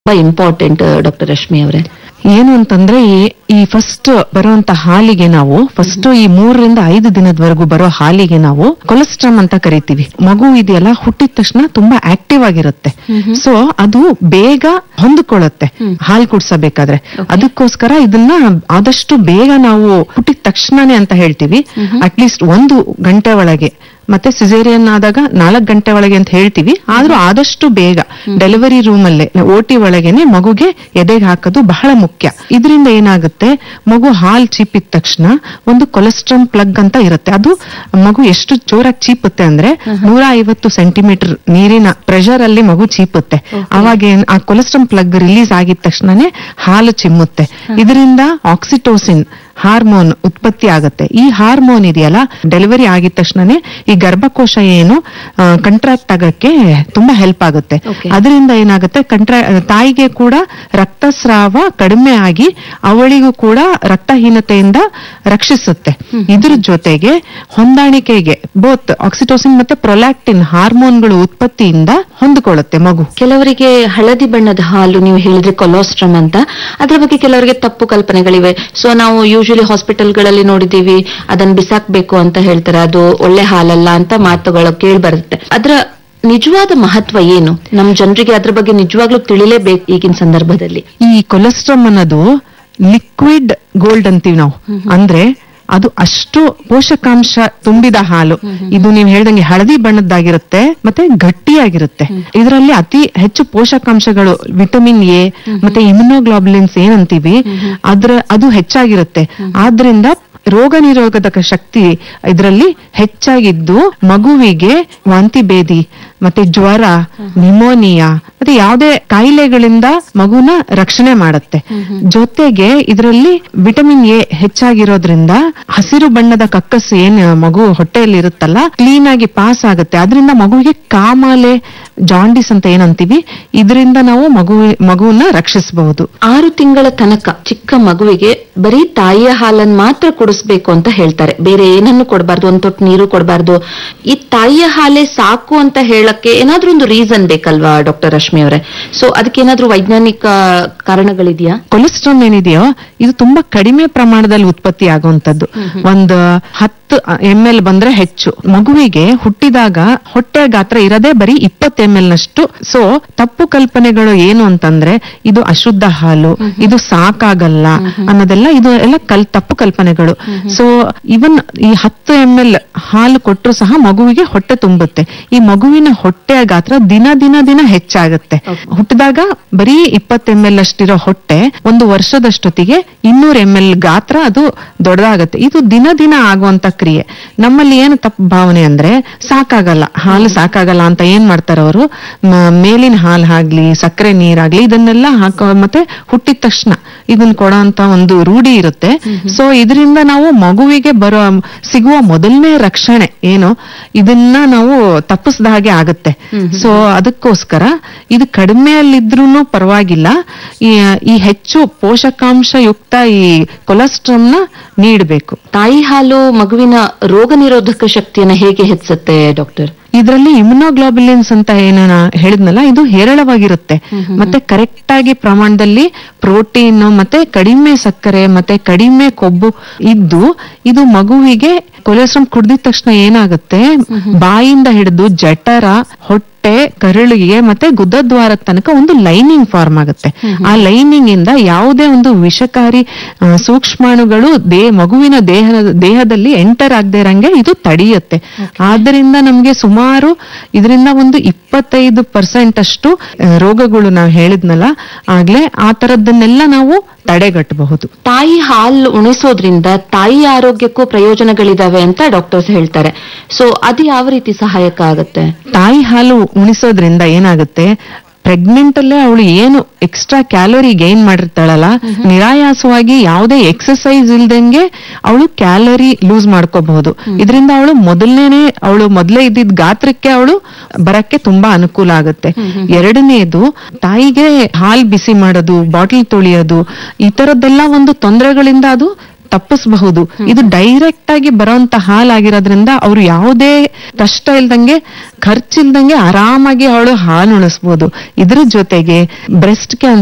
ತುಂಬಾ important doctor Rashmi ಅವರೇ ಏನು ಅಂತಂದ್ರೆ ಈ- ಈ ಫಸ್ಟ್ ಬರುವಂತ ಹಾಲಿಗೆ ನಾವು ಫಸ್ಟ್ ಈ ಮೂರರಿಂದ ಐದು ದಿನದವರೆಗೂ ಬರೋ ಹಾಲಿಗೆ ನಾವು ಕೊಲೆಸ್ಟ್ರಾಮ್ ಅಂತ ಕರಿತೀವಿ ಮಗು ಇದೆಯಲ್ಲ ಹುಟ್ಟಿದ ತಕ್ಷಣ ತುಂಬಾ ಆಕ್ಟಿವ್ ಆಗಿರುತ್ತೆ ಸೊ ಅದು ಬೇಗ ಹೊಂದ್ಕೊಳ್ಳುತ್ತೆ ಹಾಲು ಕುಡ್ಸಬೇಕಾದ್ರೆ ಅದಕ್ಕೋಸ್ಕರ ಇದನ್ನ ಆದಷ್ಟು ಬೇಗ ನಾವು ಹುಟ್ಟಿದ ತಕ್ಷಣನೇ ಅಂತ ಹೇಳ್ತೀವಿ ಅಟ್ಲೀಸ್ಟ್ ಒಂದು ಗಂಟೆ ಒಳಗೆ ಮತ್ತೆ ಸಿಸೇರಿಯನ್ ಆದಾಗ ನಾಲ್ಕು ಗಂಟೆ ಒಳಗೆ ಅಂತ ಹೇಳ್ತೀವಿ ಆದ್ರೂ ಆದಷ್ಟು ಬೇಗ ಡೆಲಿವರಿ ರೂಮ್ ಅಲ್ಲೇ ಓಟಿ ಒಳಗೇನೆ ಮಗುಗೆ ಎದೆಗೆ ಹಾಕೋದು ಬಹಳ ಮುಖ್ಯ ಇದರಿಂದ ಏನಾಗುತ್ತೆ ಮಗು ಹಾಲ್ ಚೀಪಿದ ತಕ್ಷಣ ಒಂದು ಕೊಲೆಸ್ಟ್ರಾಮ್ ಪ್ಲಗ್ ಅಂತ ಇರುತ್ತೆ ಅದು ಮಗು ಎಷ್ಟು ಜೋರಾಗಿ ಚೀಪುತ್ತೆ ಅಂದ್ರೆ ನೂರ ಐವತ್ತು ಸೆಂಟಿಮೀಟರ್ ನೀರಿನ ಪ್ರೆಷರ್ ಅಲ್ಲಿ ಮಗು ಚೀಪುತ್ತೆ ಅವಾಗ ಏನ್- ಆ ಕೊಲೆಸ್ಟ್ರಾಮ್ ಪ್ಲಗ್ ರಿಲೀಸ್ ಆಗಿದ ತಕ್ಷಣನೇ ಹಾಲು ಚಿಮ್ಮುತ್ತೆ ಇದರಿಂದ ಆಕ್ಸಿಟೋಸಿನ್ ಹಾರ್ಮೋನ್ ಉತ್ಪತ್ತಿ ಆಗುತ್ತೆ ಈ ಹಾರ್ಮೋನ್ ಇದೆಯಲ್ಲ ಡೆಲಿವರಿ ಆಗಿದ ತಕ್ಷಣನೇ ಈ ಗರ್ಭಕೋಶ ಏನು ಕಂಟ್ರಾಕ್ಟ್ ಆಗಕ್ಕೆ ತುಂಬಾ ಹೆಲ್ಪ್ ಆಗುತ್ತೆ Okay. ಅದರಿಂದ ಏನಾಗುತ್ತೆ ಕಂಟ್ರಾ ತಾಯಿಗೆ ಕೂಡ ರಕ್ತಸ್ರಾವ ಕಡಿಮೆ ಆಗಿ ಅವಳಿಗೂ ಕೂಡ ರಕ್ತಹೀನತೆಯಿಂದ ರಕ್ಷಿಸುತ್ತೆ ಇದ್ರ ಜೊತೆಗೆ ಹೊಂದಾಣಿಕೆಗೆ ಬೋತ್ ಆಕ್ಸಿಟೋಸಿನ್ ಮತ್ತೆ ಪ್ರೊಲ್ಯಾಕ್ಟಿನ್ ಹಾರ್ಮೋನ್ಗಳು ಉತ್ಪತ್ತಿಯಿಂದ ಹೊಂದಿಕೊಳ್ಳುತ್ತೆ ಮಗು ಕೆಲವರಿಗೆ ಹಳದಿ ಬಣ್ಣದ ಹಾಲು ನೀವು ಹೇಳಿದ್ರೆ ಕೊಲೋಸ್ಟ್ರಮ್ ಅಂತ ಅದ್ರ ಬಗ್ಗೆ ಕೆಲವರಿಗೆ ತಪ್ಪು ಕಲ್ಪನೆಗಳಿವೆ ಸೊ ನಾವು ಯೂಶಲಿ ಹಾಸ್ಪಿಟಲ್ಗಳಲ್ಲಿ ನೋಡಿದೀವಿ ಅದನ್ನ ಬಿಸಾಕ್ಬೇಕು ಅಂತ ಹೇಳ್ತಾರೆ ಅದು ಒಳ್ಳೆ ಹಾಲಲ್ಲ ಅಂತ ಮಾತುಗಳು ಕೇಳಿ ಬರುತ್ತೆ ಅದ್ರ ನಿಜವಾದ ಮಹತ್ವ ಏನು ನಮ್ ಜನರಿಗೆ ಅದ್ರ ಬಗ್ಗೆ ನಿಜವಾಗ್ಲೂ ತಿಳಿಲೇಬೇಕು ಈಗಿನ ಸಂದರ್ಭದಲ್ಲಿ ಈ ಕೊಲೆಸ್ಟ್ರಾಮ್ ಅನ್ನೋದು ಲಿಕ್ವಿಡ್ ಗೋಲ್ಡ್ ಅಂತೀವಿ ನಾವು ಅಂದ್ರೆ ಅದು ಅಷ್ಟು ಪೋಷಕಾಂಶ ತುಂಬಿದ ಹಾಲು ಇದು ನೀವು ಹೇಳ್ದಂಗೆ ಹಳದಿ ಬಣ್ಣದ್ದಾಗಿರುತ್ತೆ ಮತ್ತೆ ಗಟ್ಟಿಯಾಗಿರುತ್ತೆ ಇದರಲ್ಲಿ ಅತಿ ಹೆಚ್ಚು ಪೋಷಕಾಂಶಗಳು ವಿಟಮಿನ್ ಎ ಮತ್ತೆ ಇಮ್ಯುನೋಗ್ಲಾಬುಲಿನ್ಸ್ ಏನಂತೀವಿ ಅದ್ರ ಅದು ಹೆಚ್ಚಾಗಿರುತ್ತೆ ಆದ್ರಿಂದ ರೋಗ ನಿರೋಧಕ ಶಕ್ತಿ ಇದರಲ್ಲಿ ಹೆಚ್ಚಾಗಿದ್ದು ಮಗುವಿಗೆ ವಾಂತಿ ಭೇದಿ ಮತ್ತೆ ಜ್ವರ ನಿಮೋನಿಯಾ ಮತ್ತೆ ಯಾವುದೇ ಕಾಯಿಲೆಗಳಿಂದ ಮಗುನ ರಕ್ಷಣೆ ಮಾಡುತ್ತೆ ಜೊತೆಗೆ ಇದರಲ್ಲಿ ವಿಟಮಿನ್ ಎ ಹೆಚ್ಚಾಗಿರೋದ್ರಿಂದ ಹಸಿರು ಬಣ್ಣದ ಕಕ್ಕಸ್ಸು ಏನ್ ಮಗು ಹೊಟ್ಟೆಯಲ್ಲಿ ಇರುತ್ತಲ್ಲ ಕ್ಲೀನ್ ಆಗಿ ಪಾಸ್ ಆಗುತ್ತೆ ಅದರಿಂದ ಮಗುವಿಗೆ ಕಾಮಾಲೆ ಜಾಂಡಿಸ್ ಅಂತ ಏನಂತೀವಿ ಇದರಿಂದ ನಾವು ಮಗು ಮಗುವನ್ನ ರಕ್ಷಿಸಬಹುದು ಆರು ತಿಂಗಳ ತನಕ ಚಿಕ್ಕ ಮಗುವಿಗೆ ಬರೀ ತಾಯಿಯ ಹಾಲನ್ನು ಮಾತ್ರ ಕುಡಿಸ್ಬೇಕು ಅಂತ ಹೇಳ್ತಾರೆ ಬೇರೆ ಏನನ್ನು ಕೊಡಬಾರ್ದು ಒಂದ್ ತೊಟ್ಟು ನೀರು ಕೊಡಬಾರ್ದು ಈ ತಾಯಿಯ ಹಾಲೇ ಸಾಕು ಅಂತ ಹೇಳಕ್ಕೆ ಏನಾದ್ರೂ ಒಂದು ರೀಸನ್ ಬೇಕಲ್ವಾ ಡಾಕ್ಟರ್ ರಶ್ಮಿ ಅವರೇ ಸೊ ಅದಕ್ಕೆ ಏನಾದ್ರೂ ವೈಜ್ಞಾನಿಕ ಕಾರಣಗಳಿದೆಯಾ ಕೊಲೆಸ್ಟ್ರಾಲ್ ಏನಿದೆಯೋ ಇದು ತುಂಬಾ ಕಡಿಮೆ ಪ್ರಮಾಣದಲ್ಲಿ ಉತ್ಪತ್ತಿ ಆಗುವಂತದ್ದು ಒಂದು ಹತ್ತು ಎಂ ಎಲ್ ಬಂದ್ರೆ ಹೆಚ್ಚು ಮಗುವಿಗೆ ಹುಟ್ಟಿದಾಗ ಹೊಟ್ಟೆ ಗಾತ್ರ ಇರದೇ ಬರೀ ಇಪ್ಪತ್ತು ಎಂ ಎಲ್ ನಷ್ಟು ಸೊ ತಪ್ಪು ಕಲ್ಪನೆಗಳು ಏನು ಅಂತಂದ್ರೆ ಇದು ಅಶುದ್ಧ ಹಾಲು ಇದು ಸಾಕಾಗಲ್ಲ ಅನ್ನೋದೆಲ್ಲ ಇದು ಎಲ್ಲ ಕಲ್ ತಪ್ಪು ಕಲ್ಪನೆಗಳು ಸೊ ಇವನ್ ಈ ಹತ್ತು ಎಂ ಎಲ್ ಹಾಲು ಕೊಟ್ಟರು ಸಹ ಮಗುವಿಗೆ ಹೊಟ್ಟೆ ತುಂಬುತ್ತೆ ಈ ಮಗುವಿನ ಹೊಟ್ಟೆಯ ಗಾತ್ರ ದಿನ ದಿನ ದಿನ ಹೆಚ್ಚಾಗುತ್ತೆ ಹುಟ್ಟಿದಾಗ ಬರೀ ಇಪ್ಪತ್ತು ಎಂ ಎಲ್ ಅಷ್ಟಿರೋ ಹೊಟ್ಟೆ ಒಂದು ವರ್ಷದಷ್ಟೊತ್ತಿಗೆ ಇನ್ನೂರು ಎಂ ಎಲ್ ಗಾತ್ರ ಅದು ದೊಡ್ಡದಾಗತ್ತೆ ಇದು ದಿನ ದಿನ ಆಗುವಂತ ಕ್ರಿಯೆ ನಮ್ಮಲ್ಲಿ ಏನು ತಪ್ಪು ಭಾವನೆ ಅಂದ್ರೆ ಸಾಕಾಗಲ್ಲ ಹಾಲು ಸಾಕಾಗಲ್ಲ ಅಂತ ಏನ್ ಮಾಡ್ತಾರೆ ಅವರು ಮೇಲಿನ ಹಾಲು ಆಗ್ಲಿ ಸಕ್ಕರೆ ನೀರಾಗ್ಲಿ ಇದನ್ನೆಲ್ಲ ಹಾಕೋ ಮತ್ತೆ ಹುಟ್ಟಿದ ತಕ್ಷಣ ಇದನ್ನ ಕೊಡೋ ಅಂತ ಒಂದು ರೂಢಿ ಇರುತ್ತೆ ಸೊ ಇದರಿಂದ ನಾವು ಮಗುವಿಗೆ ಬರೋ ಸಿಗುವ ಮೊದಲನೇ ರಕ್ಷಣೆ ಏನು ಇದನ್ನ ನಾವು ತಪ್ಪಿಸಿದ ಹಾಗೆ ಆಗುತ್ತೆ ಸೊ ಅದಕ್ಕೋಸ್ಕರ ಇದು ಕಡಿಮೆಯಲ್ಲಿದ್ರೂ ಪರವಾಗಿಲ್ಲ ಈ ಈ ಹೆಚ್ಚು ಪೋಷಕಾಂಶಯುಕ್ತ ಈ ಕೊಲೆಸ್ಟ್ರಾಮ್ ನ ನೀಡಬೇಕು ತಾಯಿ ಹಾಲು ಮಗುವಿನ ರೋಗ ನಿರೋಧಕ ಶಕ್ತಿಯನ್ನ ಹೇಗೆ ಹೆಚ್ಚುತ್ತೆ ಡಾಕ್ಟರ್ ಇದರಲ್ಲಿ ಇಮ್ಯುನೋಗ್ಲೋಬುಲಿನ್ಸ್ ಅಂತ ಏನು ನಾ ಹೇಳಿದ್ನಲ್ಲ ಇದು ಹೇರಳವಾಗಿರುತ್ತೆ ಮತ್ತೆ ಕರೆಕ್ಟ್ ಆಗಿ ಪ್ರಮಾಣದಲ್ಲಿ ಪ್ರೋಟೀನ್ ಮತ್ತೆ ಕಡಿಮೆ ಸಕ್ಕರೆ ಮತ್ತೆ ಕಡಿಮೆ ಕೊಬ್ಬು ಇದ್ದು ಇದು ಮಗುವಿಗೆ ಕೊಲೆಸ್ಟ್ರಾಮ್ ಕುಡ್ದಿದ ತಕ್ಷಣ ಏನಾಗುತ್ತೆ ಬಾಯಿಂದ ಹಿಡಿದು ಜಠರ ಹೊಟ್ಟೆ ಕರುಳಿಗೆ ಮತ್ತೆ ಗುದದ್ವಾರದ ತನಕ ಒಂದು ಲೈನಿಂಗ್ ಫಾರ್ಮ್ ಆಗುತ್ತೆ ಆ ಲೈನಿಂಗ್ ಇಂದ ಯಾವುದೇ ಒಂದು ವಿಷಕಾರಿ ಆ, ಸೂಕ್ಷ್ಮಾಣುಗಳು ದೇ ಮಗುವಿನ ದೇಹ ದೇಹದಲ್ಲಿ ಎಂಟರ್ ಆಗದೆ ಇರಂಗೆ ಇದು ತಡೆಯುತ್ತೆ ಆದ್ದರಿಂದ ನಮ್ಗೆ ಸುಮಾರು ಇದರಿಂದ ಒಂದು ಇಪ್ಪತ್ತೈದು ಪರ್ಸೆಂಟ್ ಅಷ್ಟು ಆ, ರೋಗಗಳು ನಾವು ಹೇಳಿದ್ನಲ್ಲ ಆಗ್ಲೇ ಆ ತರದ್ದನ್ನೆಲ್ಲ ನಾವು ತಡೆಗಟ್ಟಬಹುದು ತಾಯಿ ಹಾಲು ಉಣಿಸೋದ್ರಿಂದ ತಾಯಿ ಆರೋಗ್ಯಕ್ಕೂ ಪ್ರಯೋಜನಗಳಿದಾವೆ ಅಂತ ಡಾಕ್ಟರ್ಸ್ ಹೇಳ್ತಾರೆ ಸೊ ಅದು ಯಾವ ರೀತಿ ಸಹಾಯಕ ಆಗುತ್ತೆ ತಾಯಿ ಹಾಲು ಉಣಿಸೋದ್ರಿಂದ ಏನಾಗುತ್ತೆ ಪ್ರೆಗ್ನೆಂಟ್ ಅಲ್ಲೇ ಅವಳು ಏನು ಎಕ್ಸ್ಟ್ರಾ ಕ್ಯಾಲೋರಿ ಗೈನ್ ಮಾಡಿರ್ತಾಳಲ್ಲ ನಿರಾಯಾಸವಾಗಿ ಯಾವುದೇ ಎಕ್ಸಸೈಸ್ ಇಲ್ದಂಗೆ ಅವಳು ಕ್ಯಾಲೋರಿ ಲೂಸ್ ಮಾಡ್ಕೋಬಹುದು ಇದರಿಂದ ಅವಳು ಮೊದಲನೇನೆ ಅವಳು ಮೊದಲೇ ಇದ್ದಿದ್ ಗಾತ್ರಕ್ಕೆ ಅವಳು ಬರಕ್ಕೆ ತುಂಬಾ ಅನುಕೂಲ ಆಗುತ್ತೆ ಎರಡನೇದು ತಾಯಿಗೆ ಹಾಲ್ ಬಿಸಿ ಮಾಡೋದು ಬಾಟಲ್ ತೊಳಿಯೋದು ಈ ತರದ್ದೆಲ್ಲ ಒಂದು ತೊಂದರೆಗಳಿಂದ ಅದು ತಪ್ಪಿಸಬಹುದು ಇದು ಡೈರೆಕ್ಟ್ ಆಗಿ ಬರೋಂತ ಹಾಲಾಗಿರೋದ್ರಿಂದ ಅವ್ರು ಯಾವುದೇ ಕಷ್ಟ ಇಲ್ದಂಗೆ ಖರ್ಚಿಲ್ದಂಗೆ ಆರಾಮಾಗಿ ಅವಳು ಹಾಲು ಉಣಿಸ್ಬೋದು ಇದ್ರ ಜೊತೆಗೆ ಬ್ರೆಸ್ಟ್ ಕ್ಯಾನ್ಸರ್